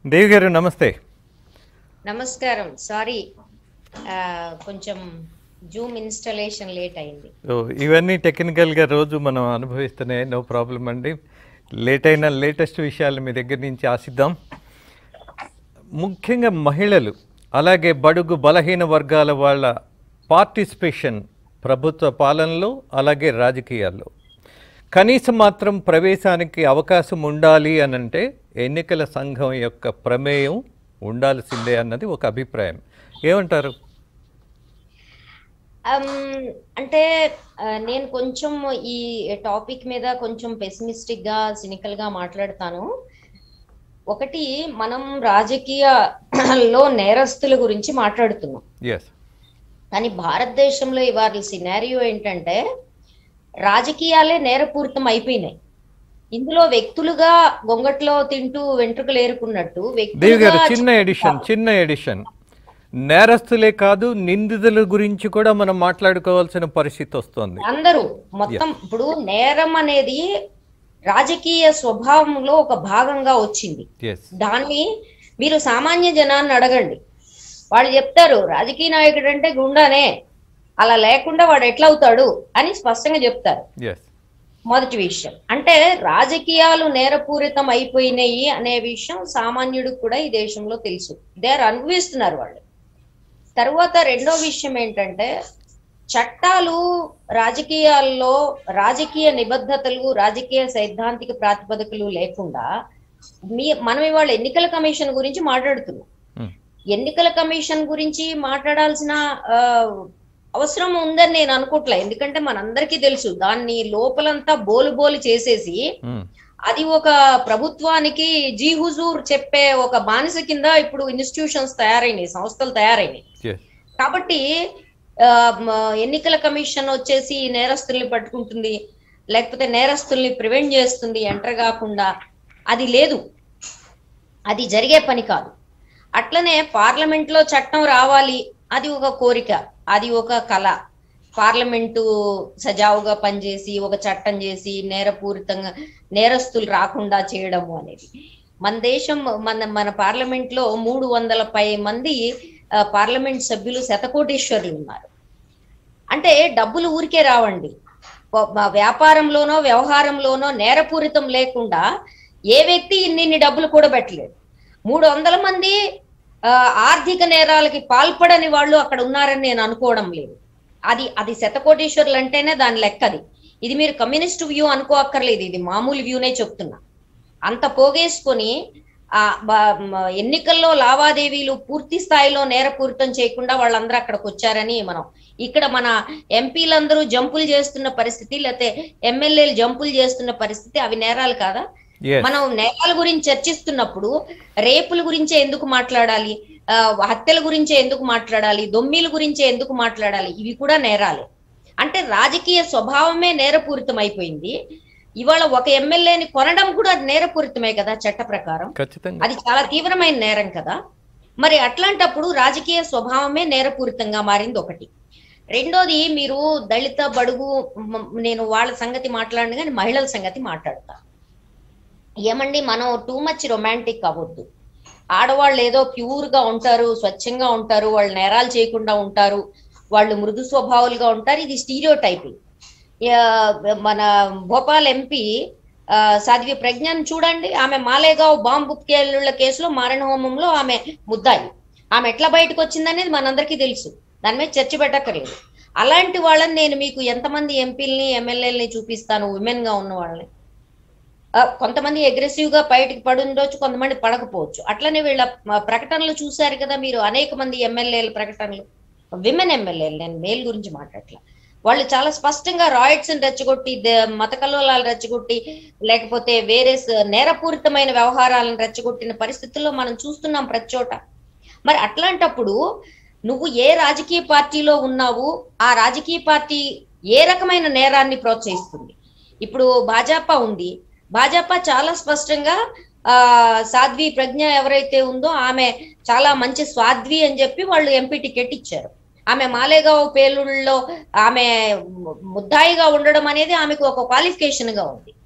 దేవి గారు నమస్తే నమస్కారం సారీ కొంచెం జూమ్ ఇన్స్టాలేషన్ లేట్ అయింది ఓ, ఇవన్నీ టెక్నికల్గా రోజు మనం అనుభవిస్తూనే నో ప్రాబ్లం అండి లేట్ అయిన లేటెస్ట్ విషయాలు మీ దగ్గర నుంచి ఆశిద్దాం ముఖ్యంగా మహిళలు అలాగే బడుగు బలహీన వర్గాల వాళ్ళ పార్టిసిపేషన్ ప్రభుత్వ పాలనలో అలాగే రాజకీయాల్లో కనీసం మాత్రం ప్రవేశానికి అవకాశం ఉండాలి అనంటే ఎన్నికల సంఘం యొక్క ప్రమేయం ఉండాల్సిందే అన్నది ఒక అభిప్రాయం ఏమంటారు Um, అంటే uh, నేను కొంచెం ఈ టాపిక్ మీద కొంచెం పెసిమిస్టిక్ గా సినికల్ గా మాట్లాడతాను ఒకటి మనం రాజకీయాల్లో నేరస్తుల గురించి మాట్లాడుతున్నాం ఎస్ కానీ భారతదేశంలో ఇవాళ సినారియో ఏంటంటే రాజకీయాలే నేరపూరితం అయిపోయినాయి ఇందులో వ్యక్తులుగా గొంగట్లో తింటూ వెంట్రుకలు ఏరుకున్నట్టు దేవి గారు వ్యక్తులుగా చిన్న ఎడిషన్ చిన్న ఎడిషన్ నేరస్తులే కాదు నిందితుల గురించి కూడా మనం మాట్లాడుకోవాల్సిన పరిస్థితి వస్తుంది అందరూ మొత్తం ఇప్పుడు నేరం అనేది రాజకీయ స్వభావంలో ఒక భాగంగా వచ్చింది ఎస్ దాన్ని మీరు సామాన్య జనాన్ని అడగండి వాళ్ళు చెప్తారు రాజకీయ నాయకుడు అంటే గుండానే అలా లేకుండా వాడు ఎట్లా అవుతాడు అని స్పష్టంగా చెప్తారు ఎస్ మొదటి విషయం అంటే రాజకీయాలు నేరపూరితం అయిపోయినాయి అనే విషయం సామాన్యుడికి కూడా ఈ దేశంలో తెలుసు దే ఆర్ అనుభవిస్తున్నారు వాళ్ళు తర్వాత రెండో విషయం ఏంటంటే చట్టాలు రాజకీయాల్లో రాజకీయ నిబద్ధతలు రాజకీయ సైద్ధాంతిక ప్రాతిపదికలు లేకుండా మీ మనం ఇవాళ ఎన్నికల కమిషన్ గురించి మాట్లాడుతున్నాం Hmm. ఎన్నికల కమిషన్ గురించి మాట్లాడాల్సిన ఆ, అవసరం ఉందని నేను అనుకోవట్లే ఎందుకంటే మనందరికీ తెలుసు దాన్ని లోపలంతా బోలు బోలు చేసేసి మ్మ్. అది ఒక ప్రభుత్వానికి జీ హుజూర్ చెప్పే ఒక బానిస కింద ఇప్పుడు ఇన్స్టిట్యూషన్స్ తయారైనాయి సంస్థలు తయారైనాయి ఎస్ కాబట్టి ఆ, మ, ఎన్నికల కమిషన్ వచ్చేసి నేరస్తుల్ని పట్టుకుంటుంది లేకపోతే నేరస్తుల్ని ప్రివెంట్ చేస్తుంది ఎంటర్ కాకుండా అది లేదు అది జరిగే పని కాదు అట్లనే పార్లమెంట్ లో చట్టం రావాలి అది ఒక కోరిక అది ఒక కళ పార్లమెంటు సజావుగా పనిచేసి ఒక చట్టం చేసి నేరపూరితంగా నేరస్తులు రాకుండా చేయడము అనేది మన దేశం మన మన పార్లమెంట్ లో మూడు వందల పై మంది ఆ, పార్లమెంట్ సభ్యులు శతకోటీశ్వరులు ఉన్నారు అంటే డబ్బులు ఊరికే రావండి ప- మ- వ్యాపారంలోనో వ్యవహారంలోనో నేరపూరితం లేకుండా ఏ వ్యక్తి ఇన్ని డబ్బులు కూడా పెట్టలేడు మూడు వందల మంది ఆ, ఆర్థిక నేరాలకి పాల్పడని వాళ్ళు అక్కడ ఉన్నారని నేను అనుకోవడం లేదు అది అది శతకోటీశ్వరులు అంటేనే దాని లెక్కది ఇది మీరు కమ్యూనిస్ట్ వ్యూ అనుకోక్కర్లేదు ఇది మామూలు వ్యూనే చెప్తున్నా అంత పోగేసుకొని ఆ బ- మ- ఎన్నికల్లో లావాదేవీలు పూర్తి స్థాయిలో నేరపూరితం చేయకుండా వాళ్ళందరూ అక్కడికి వచ్చారని మనం ఇక్కడ మన ఎంపీలందరూ జంపులు చేస్తున్న పరిస్థితి లేకపోతే ఎమ్మెల్యేలు జంపులు చేస్తున్న పరిస్థితి అవి నేరాలు కాదా ఎస్ మనం నేరాల గురించి చర్చిస్తున్నప్పుడు రేపుల గురించే ఎందుకు మాట్లాడాలి ఆ, హత్యల గురించే ఎందుకు మాట్లాడాలి దొమ్మిల గురించే ఎందుకు మాట్లాడాలి ఇవి కూడా నేరాలే అంటే రాజకీయ స్వభావమే నేరపూరితం అయిపోయింది ఇవాళ ఒక ఎమ్మెల్యేని కొనడం కూడా నేరపూరితమే కదా చట్ట ప్రకారం ఖచ్చితంగా అది చాలా తీవ్రమైన నేరం కదా మరి అట్లాంటప్పుడు రాజకీయ స్వభావమే నేరపూరితంగా మారింది ఒకటి రెండోది మీరు దళిత బడుగు మ- నేను వాళ్ళ సంగతి మాట్లాడిన కానీ మహిళల సంగతి మాట్లాడతా ఏమండి మనం టూ మచ్ రొమాంటిక్ అవ్వద్దు ఆడవాళ్ళు ఏదో ప్యూర్ గా ఉంటారు స్వచ్ఛంగా ఉంటారు వాళ్ళు నేరాలు చేయకుండా ఉంటారు వాళ్ళు మృదు స్వభావాలుగా ఉంటారు ఇది స్టీరియో టైపింగ్ మన భోపాల్ ఎంపీ ఆ, సాధ్వి ప్రజ్ఞను చూడండి ఆమె మాలేగావ్ బాంబు కేళ్ళ కేసులో మారణ హోమంలో ఆమె ముద్దాయి ఆమె ఎట్లా బయటకు వచ్చిందనేది మనందరికీ తెలుసు దాని మీద చర్చ పెట్టక్కర్లేదు అలాంటి వాళ్ళని నేను మీకు ఎంతమంది ఎంపీలని ఎమ్మెల్యేలని చూపిస్తాను ఉమెన్ గా ఉన్న వాళ్ళని ఆ, కొంతమంది అగ్రెసివ్ గా బయటికి పడి ఉండొచ్చు కొంతమంది పడకపోవచ్చు అట్లనే వీళ్ళ మ, ప్రకటనలు చూశారు కదా మీరు అనేక మంది ఎమ్మెల్యేల ప్రకటనలు విమెన్ ఎమ్మెల్యేలు నేను మేల్ గురించి మాట్లాడట్లా వాళ్ళు చాలా స్పష్టంగా రాయిట్స్ రెచ్చగొట్టి ద- మత కల్లోలాలు రెచ్చగొట్టి లేకపోతే వేరే స- నేరపూరితమైన వ్యవహారాలను రెచ్చగొట్టిన పరిస్థితుల్లో మనం చూస్తున్నాం ప్రతి చోట మరి అట్లాంటప్పుడు నువ్వు ఏ రాజకీయ పార్టీలో ఉన్నావు ఆ రాజకీయ పార్టీ ఏ రకమైన నేరాన్ని ప్రోత్సహిస్తుంది ఇప్పుడు భాజపా ఉంది భాజపా చాలా స్పష్టంగా ఆ సాధ్వి ప్రజ్ఞ ఎవరైతే ఉందో ఆమె చాలా మంచి స్వాధ్వి అని చెప్పి వాళ్ళు ఎంపీ టికెట్ ఇచ్చారు ఆమె మాలేగావ్ పేలుళ్ళలో ఆమె ముద్దాయిగా ఉండడం అనేది ఆమెకు ఒక క్వాలిఫికేషన్ గా ఉంది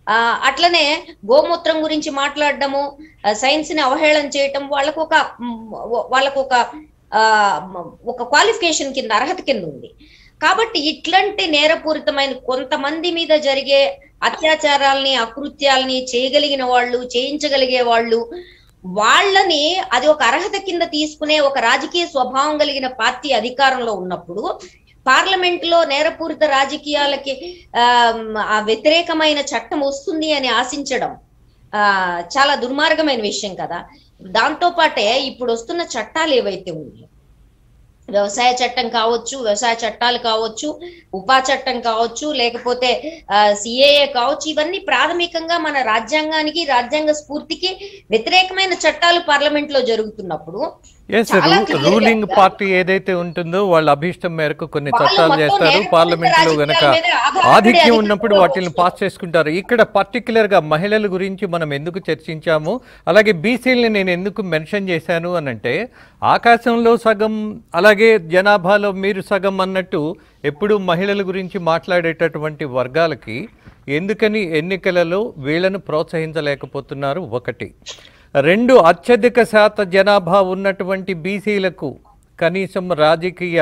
ఆ అట్లనే గోమూత్రం గురించి మాట్లాడడము సైన్స్ ని అవహేళన చేయటం వాళ్ళకు ఒక మ్, వాళ్ళకు ఒక ఆ, మ- ఒక క్వాలిఫికేషన్ కింద అర్హత కింద ఉంది కాబట్టి ఇట్లాంటి నేరపూరితమైన కొంతమంది మీద జరిగే అత్యాచారాల్ని అకృత్యాల్ని చేయగలిగిన వాళ్ళు చేయించగలిగే వాళ్ళు వాళ్ళని అది ఒక అర్హత కింద తీసుకునే ఒక రాజకీయ స్వభావం కలిగిన పార్టీ అధికారంలో ఉన్నప్పుడు పార్లమెంట్ లో నేరపూరిత రాజకీయాలకి ఆ, ఆ వ్యతిరేకమైన చట్టం వస్తుంది అని ఆశించడం ఆ చాలా దుర్మార్గమైన విషయం కదా దాంతో పాటే ఇప్పుడు వస్తున్న చట్టాలు ఏవైతే ఉన్నాయో వ్యవసాయ చట్టం కావచ్చు వ్యవసాయ చట్టాలు కావచ్చు ఉపా చట్టం కావచ్చు లేకపోతే సిఏఏ కావచ్చు ఇవన్నీ ప్రాథమికంగా మన రాజ్యాంగానికి రాజ్యాంగ స్ఫూర్తికి వ్యతిరేకమైన చట్టాలు పార్లమెంట్ లో జరుగుతున్నప్పుడు ఎస్ చాలా clear గా రూలింగ్ ఉందా? పార్టీ ఏదైతే ఉంటుందో వాళ్ళ అభిష్టం మేరకు కొన్ని వాళ్ళు చట్టాలు మొత్తం చేస్తారు నేరపూరిత పార్లమెంట్ లో రాజకీయాల గనక మీద ఆధారపడి ఆధిక్యం అధికారంలో ఉన్నప్పుడు వాటిని వస్తారు. పాస్ చేసుకుంటారు ఇక్కడ పర్టికులర్ గా మహిళల గురించి మనం ఎందుకు చర్చించాము అలాగే బీసీలని నేను ఎందుకు మెన్షన్ చేశాను అని అంటే ఆకాశంలో సగం అలాగే జనాభాలో మీరు సగం అన్నట్టు ఎప్పుడు మహిళల గురించి మాట్లాడేటటువంటి వర్గాలకి ఎందుకని ఎన్నికలలో వీళ్ళను ప్రోత్సహించలేకపోతున్నారు ఒకటి రెండు అత్యధిక శాత జనాభా ఉన్నటువంటి బీసీలకు కనీసం రాజకీయ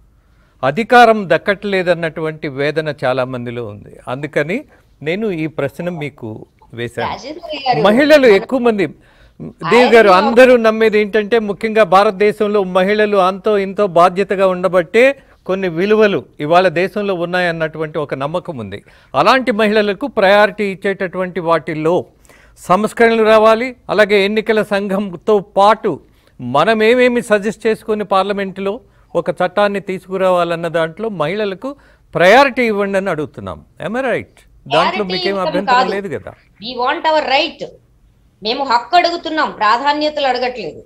అధికారం దక్కట్లేదన్నటువంటి వేదన చాలా మందిలో ఉంది అందుకని నేను ఈ ప్రశ్న మీకు వేశాను రాజేంద్ర గారు మహిళలు ఎక్కువ మంది దేవ్ గారు అందరూ నమ్మేది ఏంటంటే ముఖ్యంగా భారతదేశంలో మహిళలు అంతో ఇంతో బాధ్యతగా ఉండబట్టే కొన్ని విలువలు ఇవాళ దేశంలో ఉన్నాయన్నటువంటి ఒక నమ్మకం ఉంది అలాంటి మహిళలకు ప్రయారిటీ ఇచ్చేటటువంటి వాటిల్లో సంస్కరణలు రావాలి అలాగే ఎన్నికల సంఘంతో పాటు మనం ఏమేమి సజెస్ట్ చేసుకొని పార్లమెంటులో ఒక చట్టాన్ని తీసుకురావాలన్న దాంట్లో మహిళలకు ప్రయారిటీ ఇవ్వండి అని అడుగుతున్నాం ఎమ రైట్ దాంట్లో Priority మీకేం ఇవ్వడం అభ్యంతరం కాదు. లేదు కదా వి వాంట్ అవర్ రైట్ మేము హక్కు అడుగుతున్నాం ప్రాధాన్యతలు అడగట్లేదు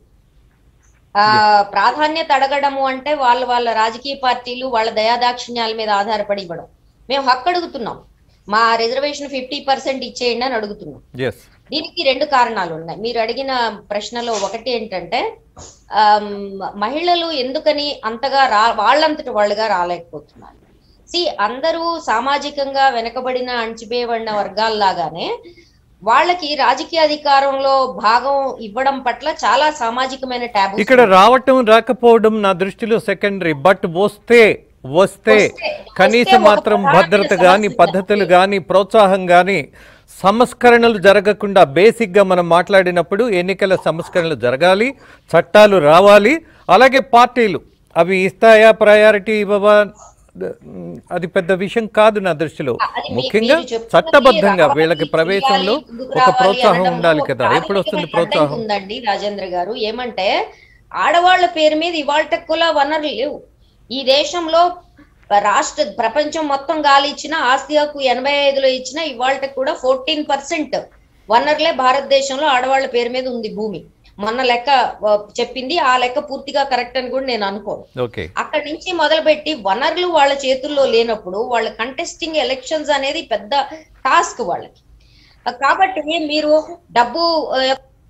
ఆ ప్రాధాన్యత అడగడము అంటే వాళ్ళ వాళ్ళ రాజకీయ పార్టీలు వాళ్ళ దయాదాక్షిణ్యాల మీద ఆధారపడి ఇవ్వడం మేము హక్కు అడుగుతున్నాం మా రిజర్వేషన్ ఫిఫ్టీ పర్సెంట్ ఇచ్చేయండి అని అడుగుతున్నాం ఎస్ దీనికి రెండు కారణాలు ఉన్నాయి మీరు అడిగిన ప్రశ్నలో ఒకటి ఏంటంటే ఆమ్, మహిళలు ఎందుకని అంతగా రా వాళ్ళంతటి వాళ్ళుగా రాలేకపోతున్నారు సి అందరూ సామాజికంగా వెనకబడిన అణచివేయబడిన వర్గాల్లాగానే వాళ్ళకి రాజకీయ అధికారంలో భాగం ఇవ్వడం పట్ల చాలా సామాజికమైన ట్యాబు ఇక్కడ రావటం రాకపోవడం నా దృష్టిలో సెకండరీ బట్ వస్తే వస్తే వస్తే- కనీస వస్తే ఒక మాత్రం ప్రధానమైన భద్రత కానీ సమస్య పద్ధతులు కానీ ప్రోత్సాహం కానీ సంస్కరణలు జరగకుండా బేసిక్గా మనం మాట్లాడినప్పుడు ఎన్నికల సంస్కరణలు జరగాలి చట్టాలు రావాలి అలాగే పార్టీలు అవి ఇస్తాయా ప్రయారిటీ ఇవ్వవా అది పెద్ద విషయం కాదు నా దృష్టిలో అది మీ- ముఖ్యంగా మీరు చెప్తున్నది చట్టబద్ధంగా రావాలి, వీళ్ళకి ప్రవేశంలో చేయాలి, ముందుకు ఒక రావాలి ప్రోత్సాహం అనడంలో ఉండాలి ఒక కదా ఎప్పుడు వస్తుంది ప్రాథమికమైన ప్రోత్సాహం అడ్డంకి ఉందండి రాజేంద్ర గారు ఏమంటే ఆడవాళ్ల పేరు మీద ఇవాళ కుల వనరులు లేవు ఈ దేశంలో రాష్ట్ర ప్రపంచం మొత్తం గాలి ఇచ్చిన ఆస్తి హక్కు ఎనభై ఐదులో ఇచ్చిన ఇవాళ కూడా ఫోర్టీన్ పర్సెంట్ వనరులే భారతదేశంలో ఆడవాళ్ల పేరు మీద ఉంది భూమి మొన్న లెక్క ఆ, చెప్పింది ఆ లెక్క పూర్తిగా కరెక్ట్ అని కూడా నేను అనుకోను ఓకే అక్కడి నుంచి మొదలుపెట్టి వనరులు వాళ్ళ చేతుల్లో లేనప్పుడు వాళ్ళ కంటెస్టింగ్ ఎలక్షన్స్ అనేది పెద్ద టాస్క్ వాళ్ళకి ఆ, కాబట్టి మీరు డబ్బు ఆ,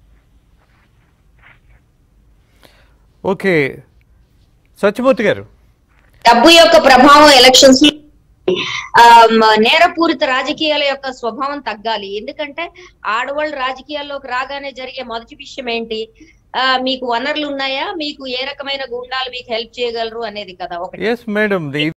ఓకే సత్యమూర్తి గారు డబ్బు యొక్క ప్రభావం ఎలక్షన్స్ నేరపూరిత రాజకీయాల యొక్క స్వభావం తగ్గాలి ఎందుకంటే ఆడవాళ్ళు రాజకీయాల్లోకి రాగానే జరిగే మొదటి విషయం ఏంటి ఆ, మీకు వనరులు ఉన్నాయా మీకు ఏ రకమైన గుండాలు మీకు హెల్ప్ చేయగలరు అనేది కదా ఒకటి ఎస్ మేడం